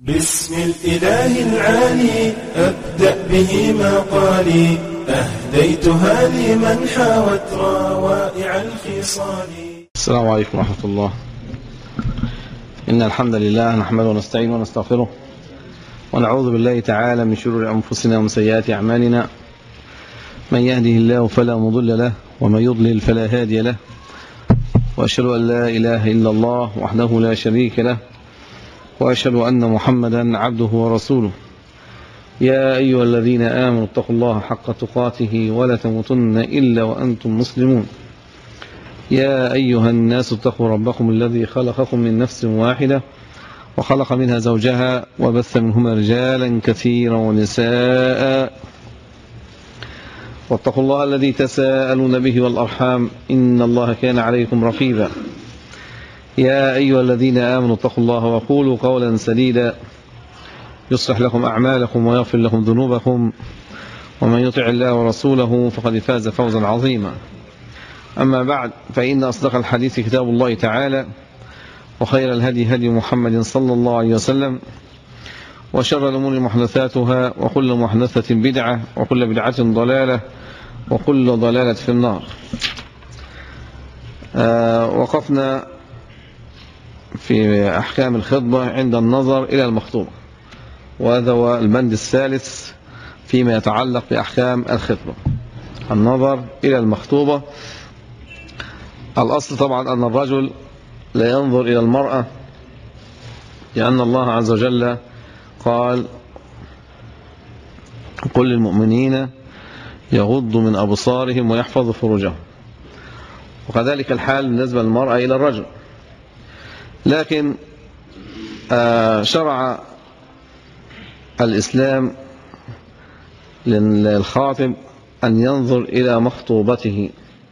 بسم الإله العالي أبدأ به مقالي أهديتها لمن حاوت روائع الخصال السلام عليكم ورحمة الله إن الحمد لله نحمده ونستعينه ونستغفره ونعوذ بالله تعالى من شرور أنفسنا ومن سيئات أعمالنا من يهده الله فلا مضل له ومن يضلل فلا هادي له وأشهد أن لا إله إلا الله وحده لا شريك له وأشهد أن محمدا عبده ورسوله يا أيها الذين آمنوا اتقوا الله حق تقاته ولا تموتن إلا وأنتم مسلمون يا أيها الناس اتقوا ربكم الذي خلقكم من نفس واحدة وخلق منها زوجها وبث منهما رجالا كثيرا ونساء واتقوا الله الذي تساءلون به والأرحام إن الله كان عليكم رقيبا يا أيها الذين آمنوا اتقوا الله وقولوا قولا سديدا يصلح لكم أعمالكم ويغفر لكم ذنوبكم ومن يطع الله ورسوله فقد فاز فوزا عظيما أما بعد فإن أصدق الحديث كتاب الله تعالى وخير الهدي هدي محمد صلى الله عليه وسلم وشر الأمور محدثاتها وكل محدثة بدعة وكل بدعة ضلالة وكل ضلالة في النار آه وقفنا في أحكام الخطبة عند النظر إلى المخطوبة وهذا هو البند الثالث فيما يتعلق بأحكام الخطبة النظر إلى المخطوبة الأصل طبعا أن الرجل لا ينظر إلى المرأة لأن الله عز وجل قال قل للمؤمنين يغضوا من أبصارهم ويحفظوا فروجهم وكذلك الحال بالنسبة للمرأة إلى الرجل لكن شرع الإسلام للخاطب أن ينظر إلى مخطوبته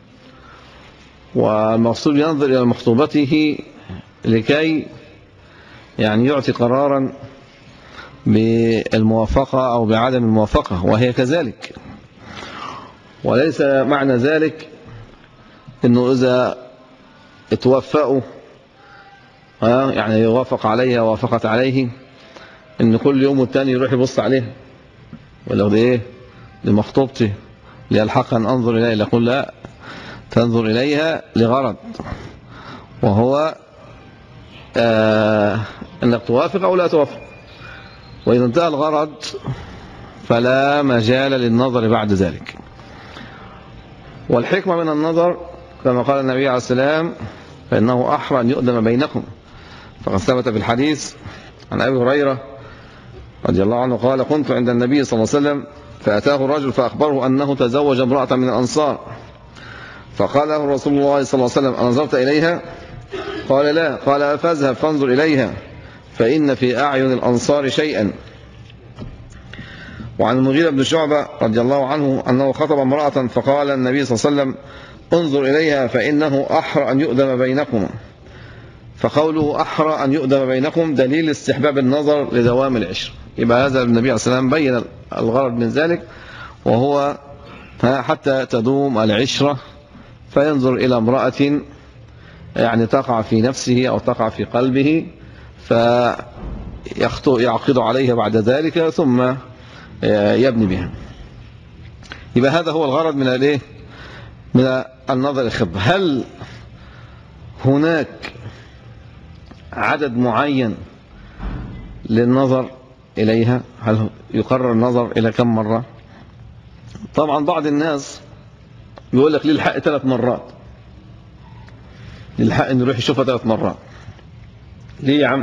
والمقصود ينظر إلى مخطوبته لكي يعني يعطي قرارا بالموافقة أو بعدم الموافقة وهي كذلك وليس معنى ذلك أنه إذا اتوفقوا يعني يوافق عليها وافقت عليه ان كل يوم والتاني يروح يبص عليها ولو دي ايه دي مخطوبتي ليلحق ان انظر اليها يقول لا تنظر اليها لغرض وهو آه انك توافق او لا توافق واذا انتهى الغرض فلا مجال للنظر بعد ذلك والحكمة من النظر كما قال النبي عليه السلام فإنه أحرى أن يؤدم بينكم فقد ثبت في الحديث عن أبي هريرة رضي الله عنه قال كنت عند النبي صلى الله عليه وسلم فأتاه الرجل فأخبره أنه تزوج امرأة من الأنصار فقال له رسول الله صلى الله عليه وسلم أنظرت إليها قال لا قال فاذهب فانظر إليها فإن في أعين الأنصار شيئا وعن المغيرة بن شعبة رضي الله عنه أنه خطب امرأة فقال النبي صلى الله عليه وسلم انظر إليها فإنه أحرى أن يؤدم بينكم فقوله أحرى أن يؤدم بينكم دليل استحباب النظر لدوام العشر يبقى هذا النبي عليه السلام بين الغرض من ذلك وهو حتى تدوم العشرة فينظر إلى امرأة يعني تقع في نفسه أو تقع في قلبه فيعقد عليها بعد ذلك ثم يبني بها يبقى هذا هو الغرض من الايه من النظر الخطبة هل هناك عدد معين للنظر إليها هل يقرر النظر إلى كم مرة طبعا بعض الناس يقول لك ليه الحق ثلاث مرات للحق انه يروح يشوفها ثلاث مرات ليه يا عم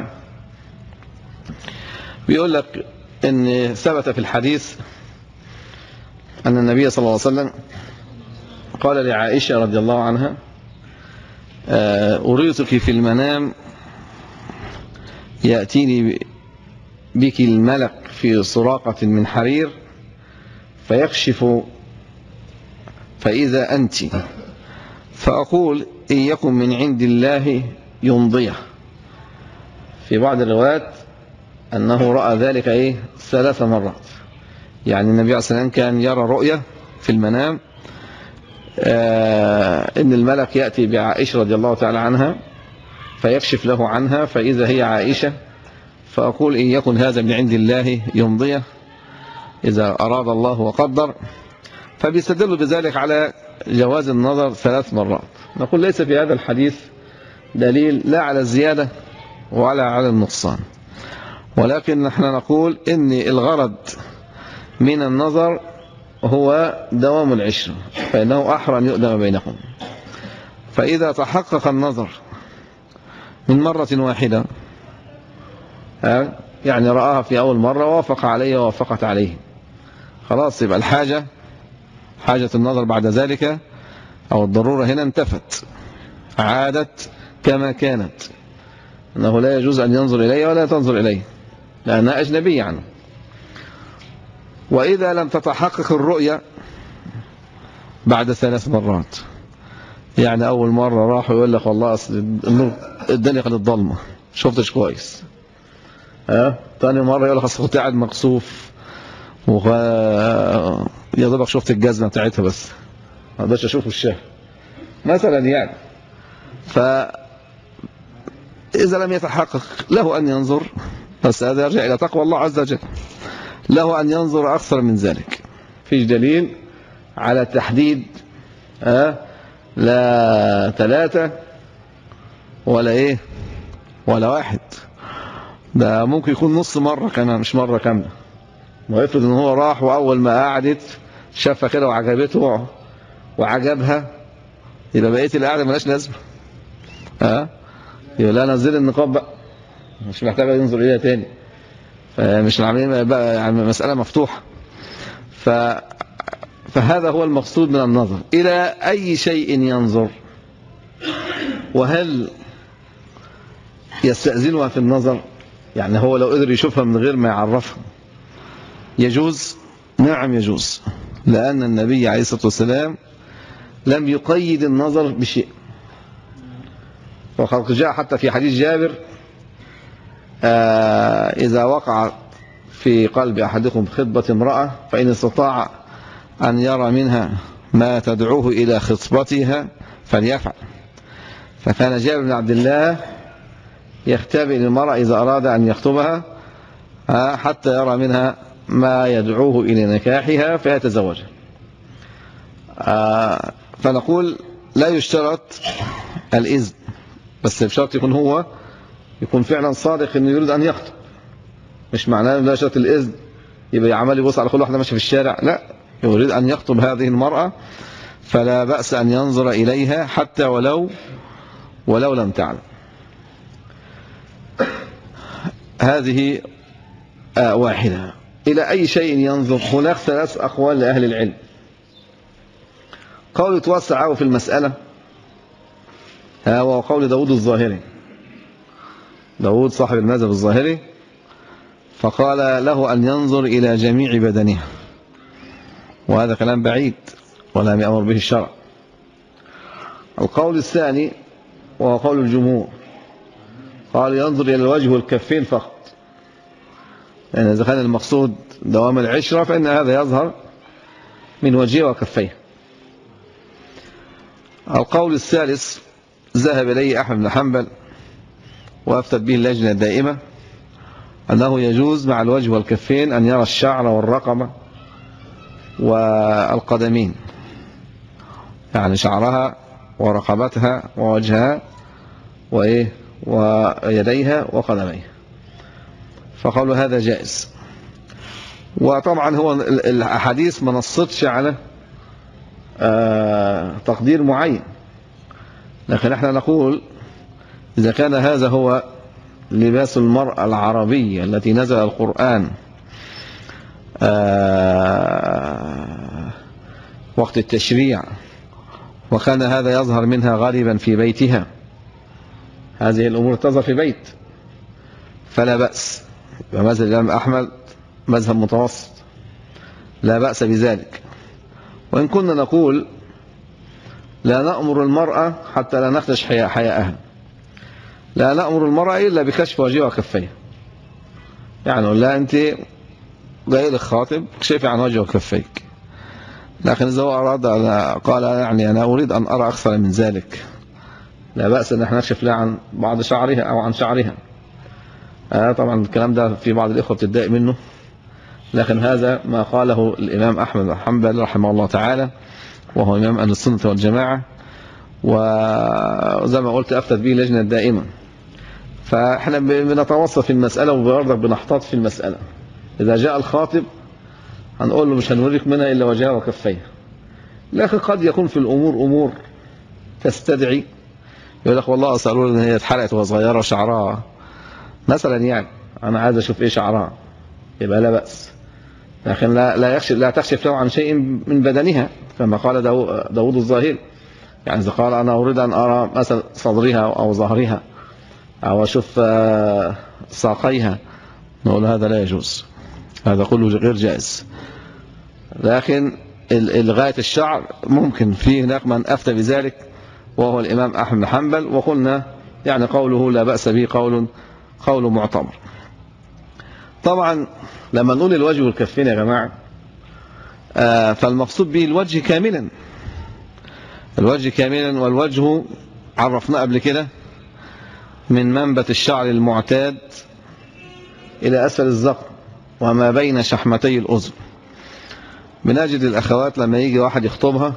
بيقول لك ان ثبت في الحديث أن النبي صلى الله عليه وسلم قال لعائشة رضي الله عنها أريتك في المنام يأتيني بك الملك في سراقة من حرير فيكشف فإذا أنت فأقول إن يكن من عند الله يمضيه في بعض الروايات أنه رأى ذلك إيه ثلاث مرات يعني النبي عليه الصلاة والسلام كان يرى رؤية في المنام آه إن الملك يأتي بعائشة رضي الله تعالى عنها فيكشف له عنها فإذا هي عائشة فأقول إن يكن هذا من عند الله يمضيه إذا أراد الله وقدر فبيستدل بذلك على جواز النظر ثلاث مرات نقول ليس في هذا الحديث دليل لا على الزيادة ولا على النقصان ولكن نحن نقول إن الغرض من النظر هو دوام العشرة فإنه أحرى أن يؤدم بينكم فإذا تحقق النظر من مرة واحدة يعني رآها في أول مرة وافق عليه ووافقت عليه خلاص يبقى الحاجة حاجة النظر بعد ذلك أو الضرورة هنا انتفت عادت كما كانت أنه لا يجوز أن ينظر إليه ولا تنظر إليه لأنها أجنبية عنه وإذا لم تتحقق الرؤية بعد ثلاث مرات يعني أول مرة راح يقول لك والله أصل النور الدنيا كانت ضلمة شفتش كويس ها تاني مرة يقول لك أصل كنت قاعد مقصوف وغ... يا دوبك شفت الجزمة بتاعتها بس ما اقدرش اشوف وشها مثلا يعني ف إذا لم يتحقق له أن ينظر بس هذا يرجع إلى تقوى الله عز وجل له أن ينظر أكثر من ذلك فيش دليل على تحديد أه لا ثلاثة ولا إيه ولا واحد ده ممكن يكون نص مرة كمان مش مرة كاملة ويفرض ان هو راح واول ما قعدت شافها كده وعجبته وعجبها يبقى بقيه القعده مالهاش لازمه ها يبقى لا نزل النقاب بقى مش محتاج ينظر اليها تاني فمش العمليه بقى يعني مساله مفتوحه ف فهذا هو المقصود من النظر الى اي شيء ينظر وهل يستأذنها في النظر يعني هو لو قدر يشوفها من غير ما يعرفها يجوز نعم يجوز لأن النبي عليه الصلاة والسلام لم يقيد النظر بشيء وقد جاء حتى في حديث جابر آه إذا وقع في قلب أحدكم خطبة امرأة فإن استطاع أن يرى منها ما تدعوه إلى خطبتها فليفعل فكان جابر بن عبد الله يختبئ المرأة إذا أراد أن يخطبها حتى يرى منها ما يدعوه إلى نكاحها فيتزوجها فنقول لا يشترط الإذن بس بشرط يكون هو يكون فعلا صادق انه يريد ان يخطب مش معناه لا شرط الاذن يبقى يعمل يبص على كل واحده ماشيه في الشارع لا يريد ان يخطب هذه المراه فلا باس ان ينظر اليها حتى ولو ولو لم تعلم هذه واحده الى اي شيء ينظر هناك ثلاث اقوال لاهل العلم قول يتوسع في المساله هو قول داود الظاهري داود صاحب المذهب الظاهري فقال له أن ينظر إلى جميع بدنها وهذا كلام بعيد ولم يأمر به الشرع القول الثاني وهو قول الجمهور قال ينظر إلى الوجه والكفين فقط يعني إذا كان المقصود دوام العشرة فإن هذا يظهر من وجهه وكفيه القول الثالث ذهب إليه أحمد بن حنبل وأفتت به اللجنة الدائمة أنه يجوز مع الوجه والكفين أن يرى الشعر والرقبة والقدمين يعني شعرها ورقبتها ووجهها وإيه ويديها وقدميها فقالوا هذا جائز وطبعا هو الأحاديث ما نصتش على تقدير معين لكن احنا نقول إذا كان هذا هو لباس المرأة العربية التي نزل القرآن وقت التشريع وكان هذا يظهر منها غالبا في بيتها هذه الأمور تظهر في بيت فلا بأس ومذهب الإمام أحمد مذهب متوسط لا بأس بذلك وإن كنا نقول لا نأمر المرأة حتى لا نخدش حياءها لا نأمر المرأة إلا بكشف وجهها وكفيها يعني لا أنت جاي لك خاطب كشفي عن وجهه وكفيك لكن إذا هو أراد قال يعني أنا أريد أن أرى أكثر من ذلك لا بأس أن احنا نكشف لها عن بعض شعرها أو عن شعرها آه طبعا الكلام ده في بعض الإخوة بتتضايق منه لكن هذا ما قاله الإمام أحمد بن حنبل رحمه الله تعالى وهو إمام أهل السنة والجماعة وزي ما قلت أفتت به لجنة دائما فاحنا بنتوسط في المسألة وبرضك بنحتاط في المسألة إذا جاء الخاطب هنقول له مش هنوريك منها إلا وجهها وكفيها لكن قد يكون في الأمور أمور تستدعي يقول لك والله أسألوا إن هي اتحرقت وهي صغيرة وشعرها مثلا يعني أنا عايز أشوف إيه شعرها يبقى لا بأس لكن لا لا يخشف لا تكشف له عن شيء من بدنها كما قال داود الظاهري يعني إذا قال أنا أريد أن أرى مثلا صدرها أو ظهرها أو أشوف ساقيها نقول هذا لا يجوز هذا كله غير جائز لكن الغاية الشعر ممكن في هناك من أفتى بذلك وهو الإمام أحمد بن حنبل وقلنا يعني قوله لا بأس به قول قول معتبر طبعا لما نقول الوجه والكفين يا جماعة فالمقصود به الوجه كاملا الوجه كاملا والوجه عرفناه قبل كده من منبت الشعر المعتاد إلى أسفل الزقر وما بين شحمتي الأذن بنجد الأخوات لما يجي واحد يخطبها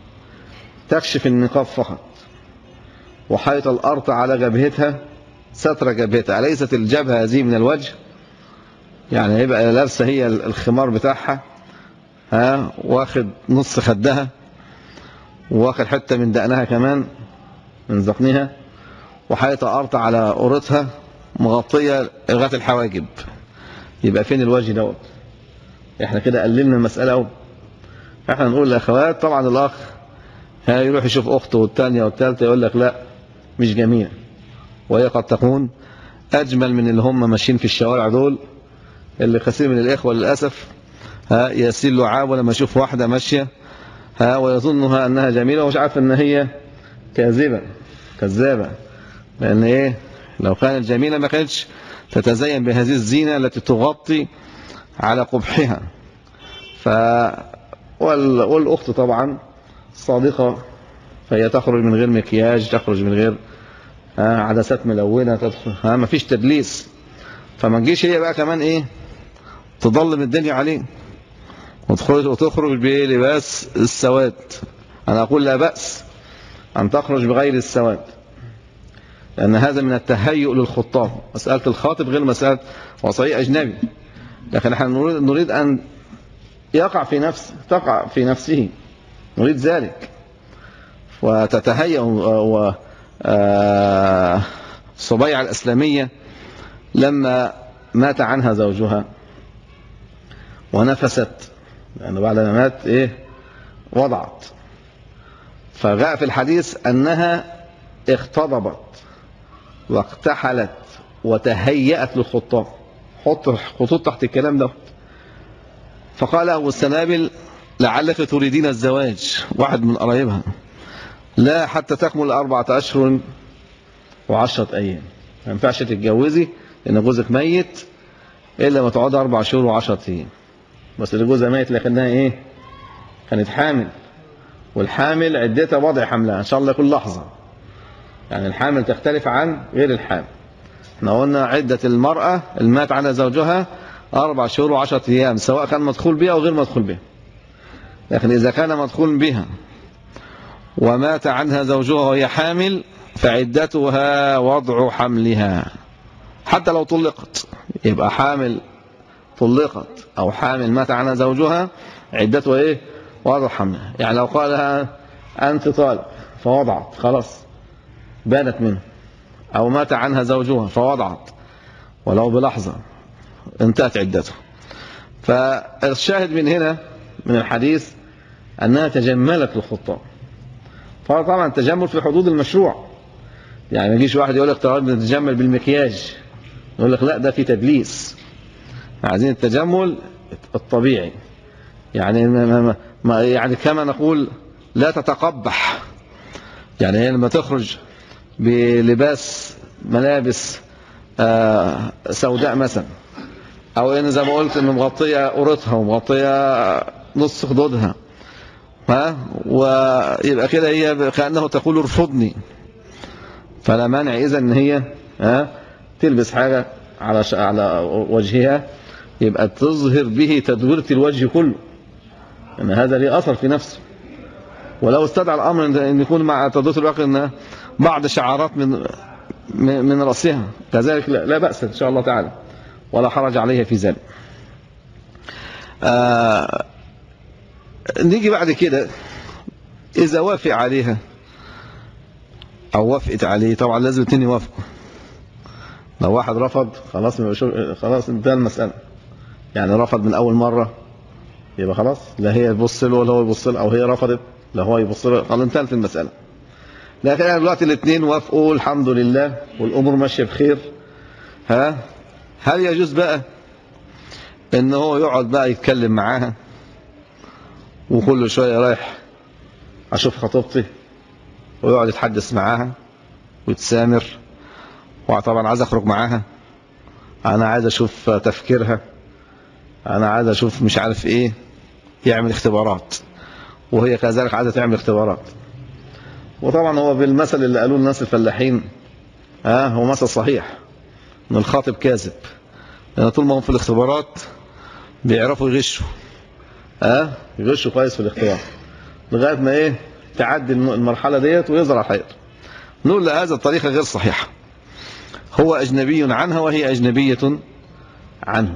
تكشف النقاب فقط وحيط الأرض على جبهتها ستر جبهتها أليست الجبهة هذه من الوجه يعني هيبقى لابسة هي الخمار بتاعها ها واخد نص خدها واخد حتة من دقنها كمان من ذقنها وحيط أرض على قرتها مغطية لغاية الحواجب يبقى فين الوجه دوت احنا كده قللنا المسألة اهو احنا نقول للاخوات طبعا الاخ يروح يشوف اخته والثانيه والثالثه يقول لك لا مش جميل وهي قد تكون اجمل من اللي هم ماشيين في الشوارع دول اللي كثير من الاخوه للاسف ها يسيل لعاب لما يشوف واحده ماشيه ها ويظنها انها جميله ومش عارف ان هي كاذبه كذابه لان ايه لو كانت جميله ما كانتش تتزين بهذه الزينه التي تغطي على قبحها ف وال... والأخت طبعا صادقة فهي تخرج من غير مكياج تخرج من غير عدسات ملونة تدخل ها ما فيش تدليس فما تجيش هي بقى كمان ايه تضلم الدنيا عليه وتخرج وتخرج بلباس السواد انا اقول لا بأس ان تخرج بغير السواد لان هذا من التهيؤ للخطاب مسألة الخاطب غير مسألة وصي اجنبي لكن احنا نريد, نريد ان يقع في نفس تقع في نفسه نريد ذلك وتتهيأ و صبيعة الأسلامية لما مات عنها زوجها ونفست لأنه بعد ما مات إيه وضعت فجاء في الحديث أنها اختضبت واقتحلت وتهيأت للخطاب حط خطوط تحت الكلام ده فقال أبو السنابل لعلك تريدين الزواج واحد من قرايبها لا حتى تكمل أربعة أشهر وعشرة أيام ما ينفعش تتجوزي لأن جوزك ميت إلا ما تقعد أربع شهور وعشرة أيام بس اللي جوزها ميت لكنها إيه كانت حامل والحامل عدتها وضع حملها إن شاء الله كل لحظة يعني الحامل تختلف عن غير الحامل احنا قلنا عدة المرأة المات عنها زوجها أربع شهور وعشرة أيام سواء كان مدخول بها أو غير مدخول بها لكن إذا كان مدخول بها ومات عنها زوجها وهي حامل فعدتها وضع حملها حتى لو طلقت يبقى حامل طلقت أو حامل مات عنها زوجها عدتها إيه وضع حملها يعني لو قال لها أنت طالق فوضعت خلاص بانت منه أو مات عنها زوجها فوضعت ولو بلحظة انتهت عدته فالشاهد من هنا من الحديث أنها تجملت للخطاب فطبعا التجمل في حدود المشروع يعني ما يجيش واحد يقول لك تعالى نتجمل بالمكياج يقول لك لا ده في تدليس عايزين التجمل الطبيعي يعني ما ما يعني كما نقول لا تتقبح يعني هي لما تخرج بلباس ملابس آه سوداء مثلا او ان زي ما قلت انه مغطيه قرطها ومغطيه نص خدودها ها ويبقى كده هي كانه تقول ارفضني فلا مانع اذا ان هي ها تلبس حاجه على ش... على وجهها يبقى تظهر به تدويرة الوجه كله ان هذا ليه اثر في نفسه ولو استدعى الامر ان يكون مع تدويرة الوجه ان بعض شعارات من من رأسها كذلك لا بأس إن شاء الله تعالى ولا حرج عليها في ذلك آه نيجي بعد كده إذا وافق عليها أو وافقت عليه طبعا لازم الاثنين يوافقوا لو واحد رفض خلاص خلاص انتهى المسألة يعني رفض من أول مرة يبقى خلاص لا هي تبص له ولا هو يبص له أو هي رفضت لا هو يبص له خلاص انتهت المسألة لكن يعني دلوقتي الاثنين وافقوا الحمد لله والأمور ماشية بخير ها هل يجوز بقى ان هو يقعد بقى يتكلم معاها وكل شوية رايح اشوف خطيبتي ويقعد يتحدث معاها ويتسامر وطبعا عايز اخرج معاها انا عايز اشوف تفكيرها انا عايز اشوف مش عارف ايه يعمل اختبارات وهي كذلك عايزه تعمل اختبارات وطبعا هو بالمثل اللي قالوه الناس الفلاحين ها هو مثل صحيح ان الخاطب كاذب لان طول ما هم في الاختبارات بيعرفوا يغشوا ها يغشوا كويس في الاختبار لغايه ما ايه تعدي المرحله ديت ويزرع حياته نقول هذا الطريقه غير صحيحه هو اجنبي عنها وهي اجنبيه عنه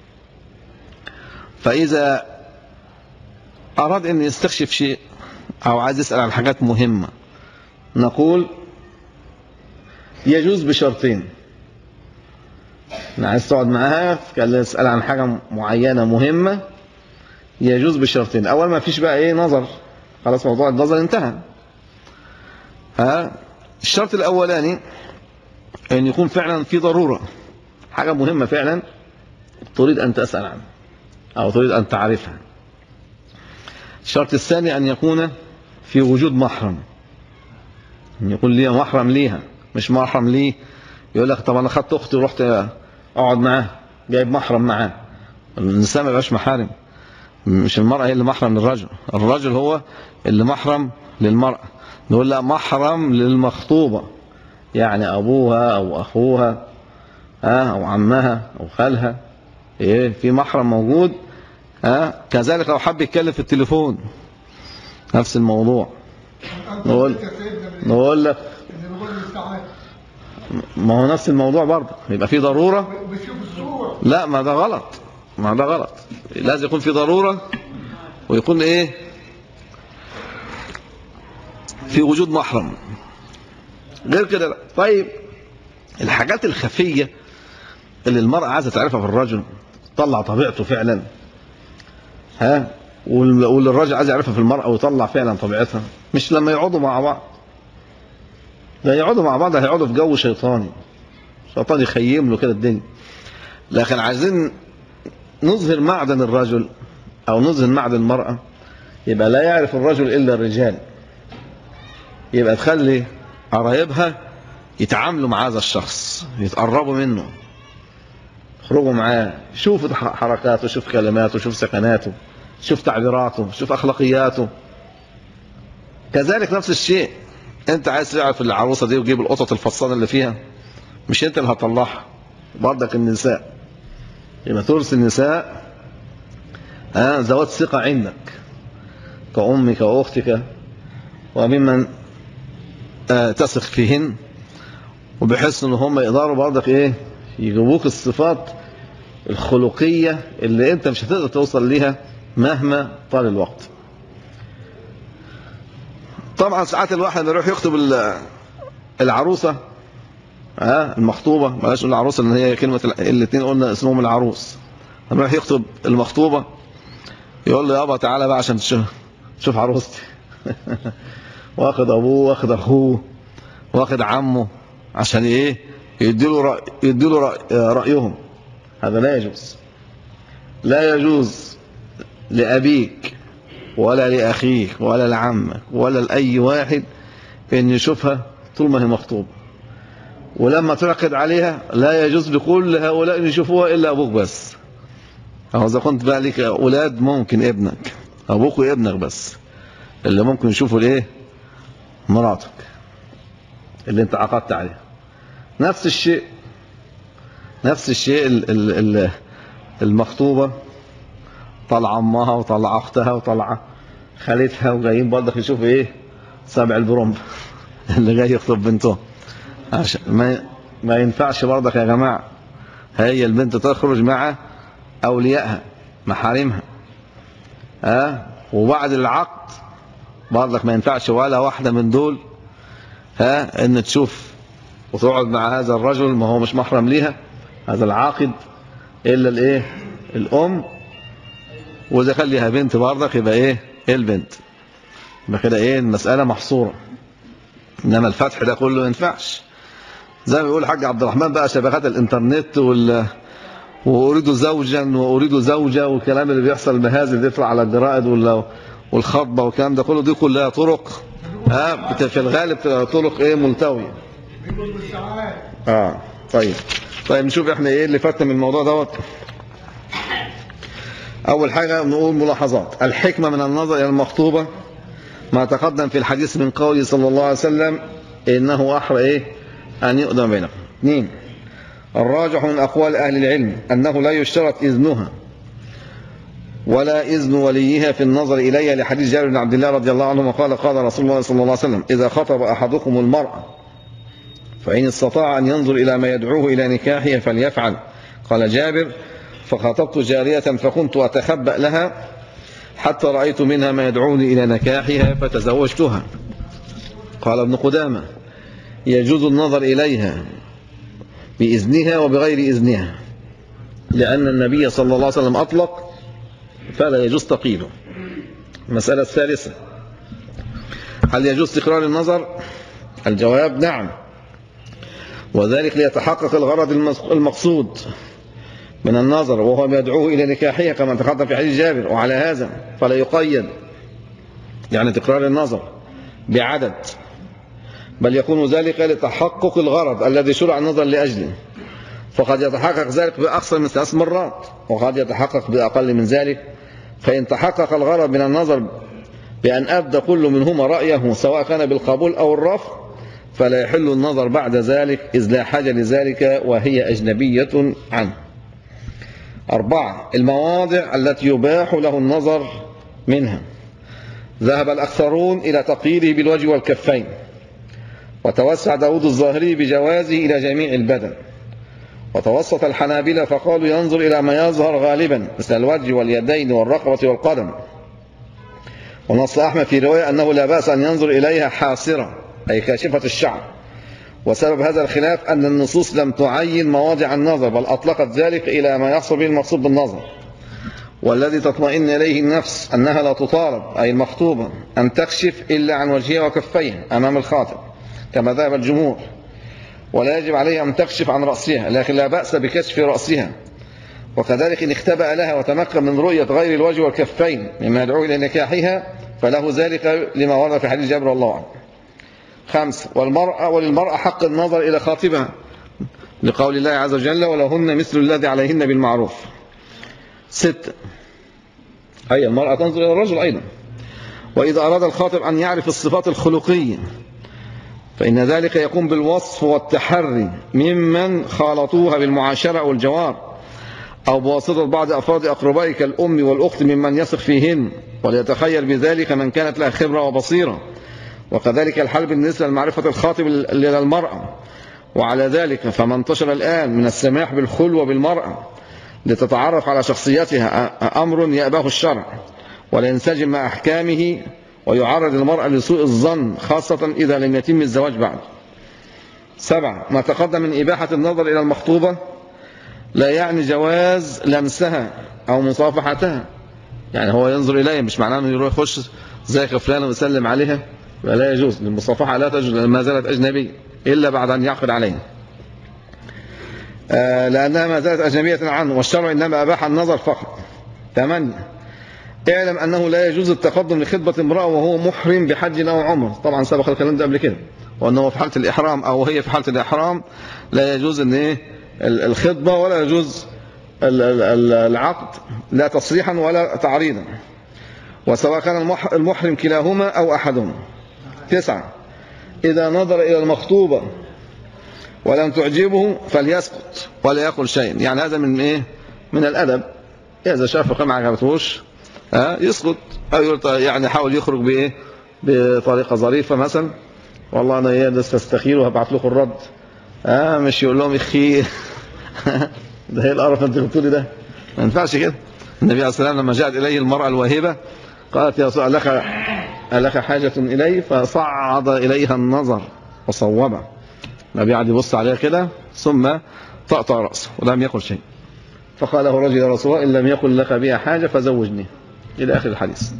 فاذا اراد ان يستكشف شيء او عايز يسال عن حاجات مهمه نقول يجوز بشرطين عايز تقعد معاها كان تسأل عن حاجة معينة مهمة يجوز بشرطين أول ما فيش بقى إيه نظر خلاص موضوع النظر انتهى ها الشرط الأولاني أن يكون فعلا في ضرورة حاجة مهمة فعلا تريد أن تسأل عنها أو تريد أن تعرفها الشرط الثاني أن يكون في وجود محرم أن يكون لي محرم ليها مش محرم ليه يقول لك طب أنا خدت أختي ورحت أقعد معاه جايب محرم معاه النساء ما يبقاش محارم مش المرأة هي اللي محرم للرجل الرجل هو اللي محرم للمرأة نقول لا محرم للمخطوبة يعني أبوها أو أخوها أو عمها أو خالها إيه في محرم موجود ها كذلك لو حب يتكلم في التليفون نفس الموضوع نقول نقول لك ما هو نفس الموضوع برضه يبقى في ضرورة لا ما ده غلط ما ده غلط لازم يكون في ضرورة ويكون ايه في وجود محرم غير كده لا طيب الحاجات الخفية اللي المرأة عايزة تعرفها في الرجل تطلع طبيعته فعلا ها واللي الراجل عايز يعرفها في المرأة ويطلع فعلا طبيعتها مش لما يقعدوا مع بعض ده يقعدوا مع بعض هيقعدوا في جو شيطاني شيطان يخيم له كده الدنيا لكن عايزين نظهر معدن الرجل او نظهر معدن المرأة يبقى لا يعرف الرجل الا الرجال يبقى تخلي قرايبها يتعاملوا مع هذا الشخص يتقربوا منه يخرجوا معاه شوف حركاته شوف كلماته شوف سكناته شوف تعبيراته شوف اخلاقياته كذلك نفس الشيء انت عايز تعرف العروسه دي وتجيب القطط الفصانه اللي فيها مش انت اللي هتطلعها برضك النساء يبقى ترسل النساء آه ذوات ثقه عندك كأمك وأختك وممن آه تثق فيهن وبحيث ان هم يقدروا برضك ايه يجيبوك الصفات الخلقية اللي انت مش هتقدر توصل ليها مهما طال الوقت طبعا ساعات الواحد يروح يخطب العروسة ها المخطوبة بلاش نقول العروسة لان هي كلمة الاثنين قلنا اسمهم العروس يروح يخطب المخطوبة يقول له يابا تعالى بقى عشان تشوف شوف عروستي واخد ابوه واخد اخوه واخد عمه عشان ايه يديله رأي يديله رأي رأيهم هذا لا يجوز لا يجوز لأبيك ولا لأخيك ولا لعمك ولا لأي واحد أن يشوفها طول ما هي مخطوبة ولما تعقد عليها لا يجوز لكل هؤلاء أن يشوفوها إلا أبوك بس أو إذا كنت بقى لك أولاد ممكن ابنك أبوك وابنك بس اللي ممكن يشوفوا الإيه مراتك اللي انت عقدت عليها نفس الشيء نفس الشيء ال- ال- ال- المخطوبة طلع امها وطلع اختها وطلع خالتها وجايين برضك يشوفوا ايه سبع البرمب اللي جاي يخطب بنته عشان ما ما ينفعش برضك يا جماعه هي البنت تخرج مع اوليائها محارمها ها وبعد العقد برضك ما ينفعش ولا واحده من دول ها ان تشوف وتقعد مع هذا الرجل ما هو مش محرم ليها هذا العاقد الا الايه الام واذا كان ليها بنت برضك يبقى ايه البنت يبقى كده ايه المساله محصوره انما الفتح ده كله ما ينفعش زي ما بيقول الحاج عبد الرحمن بقى شبكات الانترنت وال واريد زوجا واريد زوجه والكلام اللي بيحصل المهازل اللي يطلع على الجرائد ولا والخطبه والكلام ده كله دي كلها طرق ها بت- في الغالب بتبقى طرق ايه ملتويه اه طيب طيب نشوف احنا ايه اللي فات من الموضوع دوت اول حاجه نقول ملاحظات الحكمه من النظر الى المخطوبه ما تقدم في الحديث من قوله صلى الله عليه وسلم انه احرى ايه ان يؤذن بينهم اثنين الراجح من اقوال اهل العلم انه لا يشترط اذنها ولا إذن وليها في النظر إليها لحديث جابر بن عبد الله رضي الله عنه قال قال رسول الله صلى الله عليه وسلم إذا خطب أحدكم المرأة فإن استطاع أن ينظر إلى ما يدعوه إلى نكاحها فليفعل قال جابر فخطبت جارية فكنت أتخبأ لها حتى رأيت منها ما يدعوني إلى نكاحها فتزوجتها قال ابن قدامة يجوز النظر إليها بإذنها وبغير إذنها لأن النبي صلى الله عليه وسلم أطلق فلا يجوز تقييده المسألة الثالثة هل يجوز تكرار النظر الجواب نعم وذلك ليتحقق الغرض المقصود من النظر وهو ما يدعوه إلى نكاحها كما تقدم في حديث جابر وعلى هذا فلا يقيد يعني تكرار النظر بعدد بل يكون ذلك لتحقق الغرض الذي شرع النظر لأجله فقد يتحقق ذلك بأكثر من ثلاث مرات وقد يتحقق بأقل من ذلك فإن تحقق الغرض من النظر بأن أبدى كل منهما رأيه سواء كان بالقبول أو الرفض فلا يحل النظر بعد ذلك إذ لا حاجة لذلك وهي أجنبية عنه أربعة المواضع التي يباح له النظر منها ذهب الأكثرون إلى تقييده بالوجه والكفين وتوسع داود الظاهري بجوازه إلى جميع البدن وتوسط الحنابلة فقالوا ينظر إلى ما يظهر غالبا مثل الوجه واليدين والرقبة والقدم ونص أحمد في رواية أنه لا بأس أن ينظر إليها حاصرة أي كاشفة الشعر وسبب هذا الخلاف أن النصوص لم تعين مواضع النظر بل أطلقت ذلك إلى ما يحصل به المقصود بالنظر والذي تطمئن إليه النفس أنها لا تطالب أي المخطوبة أن تكشف إلا عن وجهها وكفيها أمام الخاطب كما ذهب الجمهور ولا يجب عليها أن تكشف عن رأسها لكن لا بأس بكشف رأسها وكذلك إن اختبأ لها وتمكن من رؤية غير الوجه والكفين مما يدعو إلى نكاحها فله ذلك لما ورد في حديث جابر الله عنه خمس والمرأة وللمرأة حق النظر إلى خاطبها لقول الله عز وجل ولهن مثل الذي عليهن بالمعروف ست أي المرأة تنظر إلى الرجل أيضا وإذا أراد الخاطب أن يعرف الصفات الخلقية فإن ذلك يكون بالوصف والتحري ممن خالطوها بالمعاشرة أو الجوار أو بواسطة بعض أفراد أقربائك كالأم والأخت ممن يثق فيهن وليتخيل بذلك من كانت لها خبرة وبصيرة وكذلك الحال بالنسبة لمعرفة الخاطب للمرأة وعلى ذلك فما انتشر الآن من السماح بالخلوة بالمرأة لتتعرف على شخصيتها أمر يأباه الشرع ولا ينسجم مع أحكامه ويعرض المرأة لسوء الظن خاصة إذا لم يتم الزواج بعد سبعة ما تقدم من إباحة النظر إلى المخطوبة لا يعني جواز لمسها أو مصافحتها يعني هو ينظر إليها مش معناه أنه يروح يخش زي فلانة ويسلم عليها لا يجوز المصافحة لا تجوز ما زالت أجنبية إلا بعد أن يعقد عليها آه لأنها ما زالت أجنبية عنه والشرع إنما أباح النظر فقط ثمانية اعلم أنه لا يجوز التقدم لخطبة امرأة وهو محرم بحج أو عمر طبعا سبق الكلام ده قبل كده وأنه في حالة الإحرام أو هي في حالة الإحرام لا يجوز أن إيه الخطبة ولا يجوز العقد لا تصريحا ولا تعريضا وسواء كان المحرم كلاهما أو أحدهما تسعة إذا نظر إلى المخطوبة ولم تعجبه فليسقط ولا يقل شيء يعني هذا من ايه من الادب اذا شاف القيمه ما عجبتهوش ها يسقط او يقول طيب يعني حاول يخرج بايه بطريقه ظريفه مثلا والله انا ايه لسه استخير وهبعت لكم الرد اه مش يقول لهم اخي ده هي القرف انت قلت لي ده ما ينفعش كده النبي عليه الصلاه والسلام لما جاءت اليه المراه الواهبه قالت يا رسول الله لك ألك حاجة إلي فصعد إليها النظر وصوبه النبي قعد يبص عليها كده ثم طأطأ رأسه ولم يقل شيء فقال له رجل يا رسول الله إن لم يكن لك بها حاجة فزوجني إلى آخر الحديث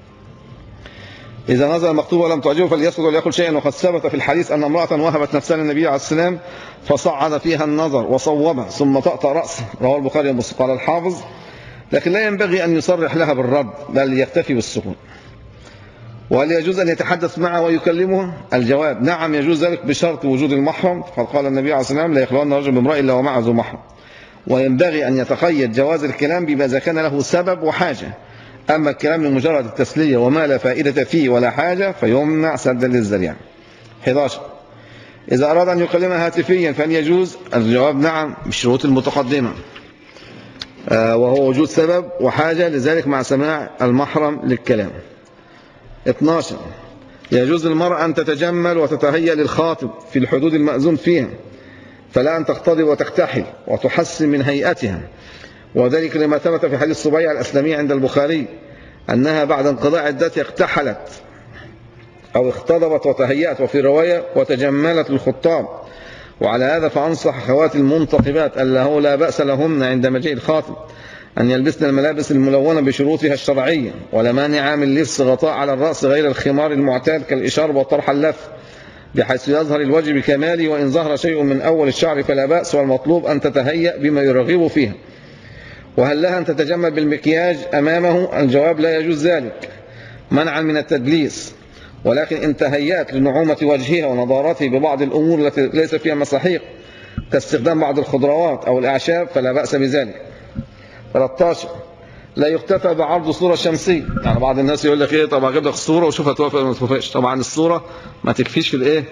إذا نزل المكتوب ولم تعجبه فليسكت ولا يقل شيئا وقد ثبت في الحديث أن امرأة وهبت نفسها للنبي عليه السلام فصعد فيها النظر وصوبه ثم طأطأ رأسه رواه البخاري ومسلم قال الحافظ لكن لا ينبغي أن يصرح لها بالرد بل يكتفي بالسكون وهل يجوز أن يتحدث معه ويكلمه الجواب نعم يجوز ذلك بشرط وجود المحرم فقد قال النبي عليه الصلاة والسلام لا يخلون رجل بامرأة إلا ومعه ذو محرم وينبغي أن يتقيد جواز الكلام بما إذا كان له سبب وحاجة أما الكلام لمجرد التسلية وما لا فائدة فيه ولا حاجة فيمنع سدا للذريعة 11 إذا أراد أن يكلمها هاتفيا فهل يجوز الجواب نعم بالشروط المتقدمة آه، وهو وجود سبب وحاجة لذلك مع سماع المحرم للكلام 12 يجوز للمرأة أن تتجمل وتتهيأ للخاطب في الحدود المأذون فيها فلا أن تقتضب وتكتحل وتحسن من هيئتها وذلك لما ثبت في حديث صبيعة الأسلامية عند البخاري أنها بعد انقضاء عدتها اقتحلت أو اختضبت وتهيأت وفي رواية وتجملت للخطاب وعلى هذا فأنصح أخوات المنتقبات أنه لا بأس لهن عند مجيء الخاطب أن يلبسن الملابس الملونة بشروطها الشرعية ولا مانع من لبس غطاء على الرأس غير الخمار المعتاد كالإشارب وطرح اللف بحيث يظهر الوجه بكماله وإن ظهر شيء من أول الشعر فلا بأس والمطلوب أن تتهيأ بما يرغب فيها وهل لها أن تتجمل بالمكياج أمامه الجواب لا يجوز ذلك منعا من التدليس ولكن إن تهيأت لنعومة وجهها ونضارته ببعض الأمور التي ليس فيها مساحيق كاستخدام بعض الخضروات أو الأعشاب فلا بأس بذلك 13 لا يكتفى بعرض صورة شمسية يعني بعض الناس يقول لك ايه طب اجيب لك الصورة وشوفها توافق ولا ما توافقش طبعا الصورة ما تكفيش في الايه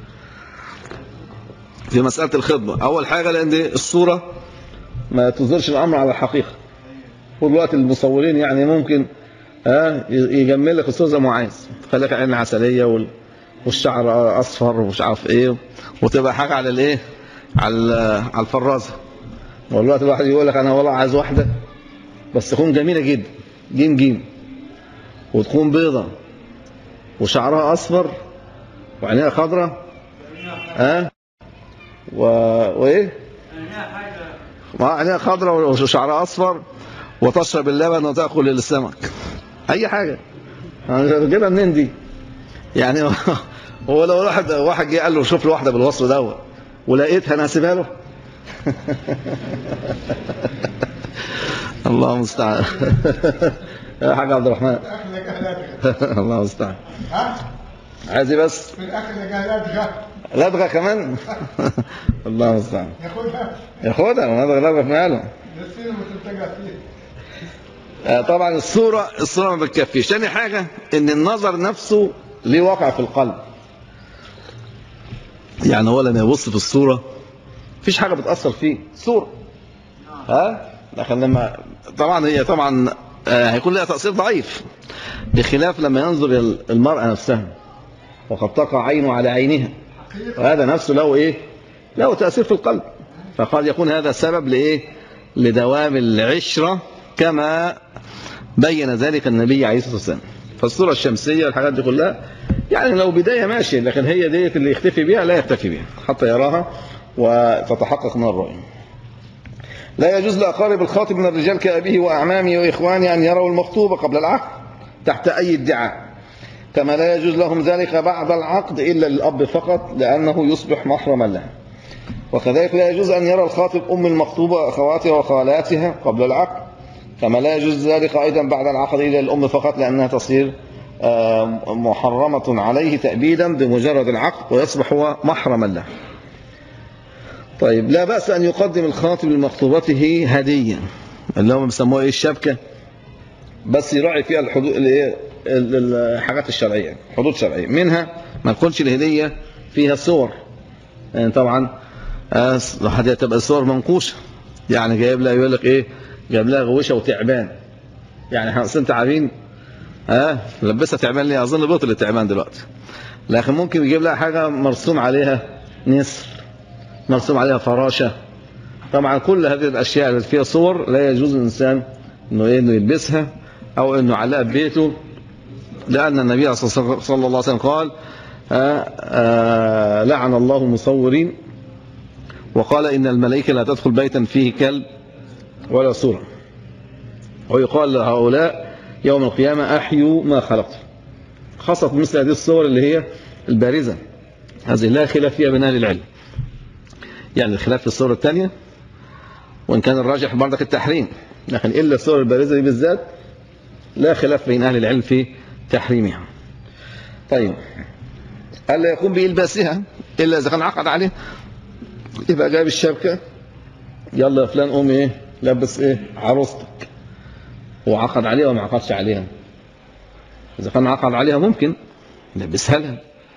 في مسألة الخطبة اول حاجة لان دي الصورة ما تظهرش الامر على الحقيقة والوقت المصورين يعني ممكن اه يجمل لك الصورة زي ما عايز خليك عين عسلية والشعر اصفر ومش عارف ايه وتبقى حاجة على الايه على على الفرازة والوقت الواحد يقول لك انا والله عايز واحده بس تكون جميله جدا جيم جيم وتكون بيضه وشعرها اصفر وعينيها خضراء ها أه؟ و... وايه ما عينيها خضراء وشعرها اصفر وتشرب اللبن وتاكل السمك اي حاجه جايبها منين دي يعني هو لو واحد واحد جه قال له شوف له واحده بالوصف دوت ولقيتها انا هسيبها له الله المستعان يا حاج عبد الرحمن الله المستعان عايز ايه بس في الاخر لدغه لدغه كمان الله المستعان ياخدها ياخدها ولدغه لدغه في ماله للسينما تلتجأ فيه آه، طبعا الصورة الصورة ما بتكفيش تاني حاجة ان النظر نفسه ليه واقع في القلب يعني هو لما يبص في الصورة مفيش حاجة بتأثر فيه صورة ها لكن لما طبعا هي طبعا آه، هيكون لها تأثير ضعيف بخلاف لما ينظر إلى المرأة نفسها وقد تقع عينه على عينها وهذا نفسه له ايه له تأثير في القلب فقد يكون هذا سبب لايه لدوام العشرة كما بين ذلك النبي عليه الصلاة والسلام فالصورة الشمسية والحاجات دي كلها يعني لو بداية ماشي لكن هي ديت اللي يختفي بها لا يختفي بها حتى يراها وتتحقق من الرؤية لا يجوز لأقارب الخاطب من الرجال كأبيه وأعمامه وإخوانه أن يروا المخطوبة قبل العقد تحت أي ادعاء كما لا يجوز لهم ذلك بعد العقد إلا للأب فقط لأنه يصبح محرما له وكذلك لا يجوز أن يرى الخاطب أم المخطوبة أخواتها وخالاتها قبل العقد كما لا يجوز ذلك أيضا بعد العقد إلى الأم فقط لأنها تصير آه، محرمة عليه تأبيدا بمجرد العقد ويصبح هو محرما له طيب لا بأس أن يقدم الخاطب لمخطوبته هدية اللي هم بيسموها إيه الشبكة بس يراعي فيها الحدود اللي هي ال- ال- الحاجات الشرعية حدود شرعية منها ما تكونش الهدية فيها صور يعني طبعا آه، هتبقى الصور منقوشه يعني جايب لها يقول لك ايه جايب لها غوشه وتعبان يعني احنا اصل انت عارفين ها لبسها تعبان ليه اظن بطل التعبان دلوقتي لكن ممكن يجيب لها حاجه مرسوم عليها نسر مرسوم عليها فراشه طبعا كل هذه الاشياء اللي فيها صور لا يجوز الانسان انه ايه انه يلبسها او انه يعلقها ببيته لان النبي صلى الله عليه وسلم قال آه آه لعن الله المصورين وقال ان الملائكه لا تدخل بيتا فيه كلب ولا صوره ويقال لهؤلاء يوم القيامه احيوا ما خلقتم خاصه مثل هذه الصور اللي هي البارزه هذه لا خلاف فيها بين اهل العلم يعني الخلاف في الصورة الثانية وإن كان الراجح برضك التحريم لكن إلا الصور البارزة دي بالذات لا خلاف بين أهل العلم في تحريمها طيب ألا يقوم بإلباسها إلا إذا كان عقد عليه يبقى جايب الشبكة يلا يا فلان قوم إيه لبس إيه عروستك وعقد عليها وما عقدش عليها إذا كان عقد عليها ممكن لبسها لها